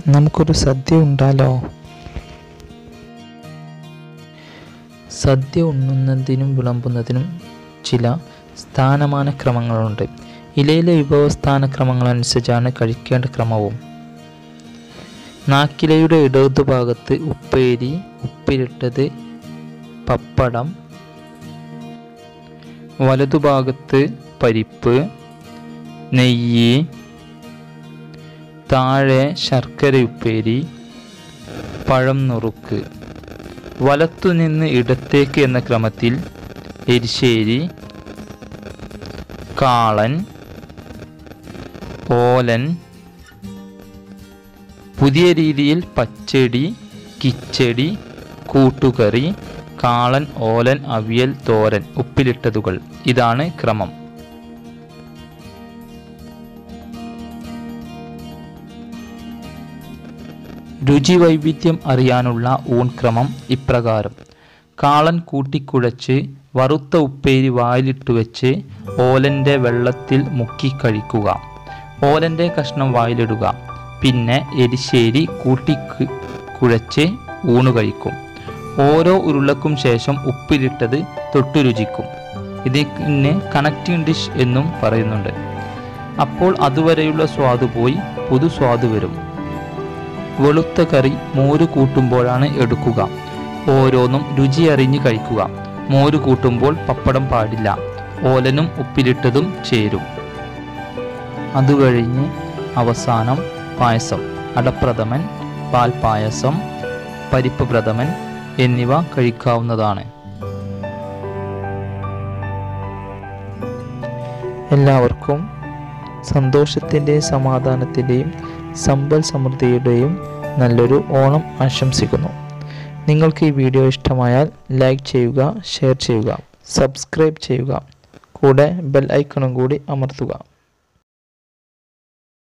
നമുക്കൊരു സദ്യ ഉണ്ടാലോ സദ്യ ഉണ്ണുന്നതിനും വിളമ്പുന്നതിനും ചില സ്ഥാനമാന ക്രമങ്ങളുണ്ട് ഇലയിലെ വിഭവസ്ഥാന ക്രമങ്ങളനുസരിച്ചാണ് കഴിക്കേണ്ട ക്രമവും നാക്കിലയുടെ ഇടതുഭാഗത്ത് ഉപ്പേരി ഉപ്പിലിട്ടത് പപ്പടം വലതുഭാഗത്ത് പരിപ്പ് നെയ്യ് താഴെ ശർക്കര ഉപ്പേരി പഴം നുറുക്ക് വലത്തുനിന്ന് ഇടത്തേക്ക് എന്ന ക്രമത്തിൽ എരിശ്ശേരി കാളൻ ഓലൻ പുതിയ രീതിയിൽ പച്ചടി കിച്ചടി കൂട്ടുകറി കാളൻ ഓലൻ അവിയൽ തോരൻ ഉപ്പിലിട്ടതുകൾ ഇതാണ് ക്രമം രുചി വൈവിധ്യം അറിയാനുള്ള ഊൺക്രമം ഇപ്രകാരം കാളൻ കൂട്ടിക്കുഴച്ച് വറുത്ത ഉപ്പേരി വായിലിട്ട് വെച്ച് ഓലൻ്റെ വെള്ളത്തിൽ മുക്കി കഴിക്കുക ഓലൻ്റെ കഷ്ണം വായിലിടുക പിന്നെ എരിശ്ശേരി കൂട്ടി കു- കുഴച്ച് ഊണ് കഴിക്കും ഓരോ ഉരുളക്കും ശേഷം ഉപ്പിലിട്ടത് തൊട്ടു രുചിക്കും ഇതിന് കണക്റ്റിംഗ് ഡിഷ് എന്നും പറയുന്നുണ്ട് അപ്പോൾ അതുവരെയുള്ള സ്വാദ് പോയി പുതു സ്വാദ് വരും വെളുത്ത കറി മോര് കൂട്ടുമ്പോഴാണ് എടുക്കുക ഓരോന്നും രുചി അറിഞ്ഞ് കഴിക്കുക മോര് കൂട്ടുമ്പോൾ പപ്പടം പാടില്ല ഓലനും ഉപ്പിലിട്ടതും ചേരും അത് കഴിഞ്ഞ് അവസാനം പായസം അടപ്രഥമൻ പാൽപ്പായസം പരിപ്പ് പ്രഥമൻ എന്നിവ കഴിക്കാവുന്നതാണ് എല്ലാവർക്കും സന്തോഷത്തിൻ്റെയും സമാധാനത്തിൻ്റെയും സമ്പൽ സമൃദ്ധിയുടെയും നല്ലൊരു ഓണം ആശംസിക്കുന്നു നിങ്ങൾക്ക് ഈ വീഡിയോ ഇഷ്ടമായാൽ ലൈക്ക് ചെയ്യുക ഷെയർ ചെയ്യുക സബ്സ്ക്രൈബ് ചെയ്യുക കൂടെ ബെൽ ഐക്കണും കൂടി അമർത്തുക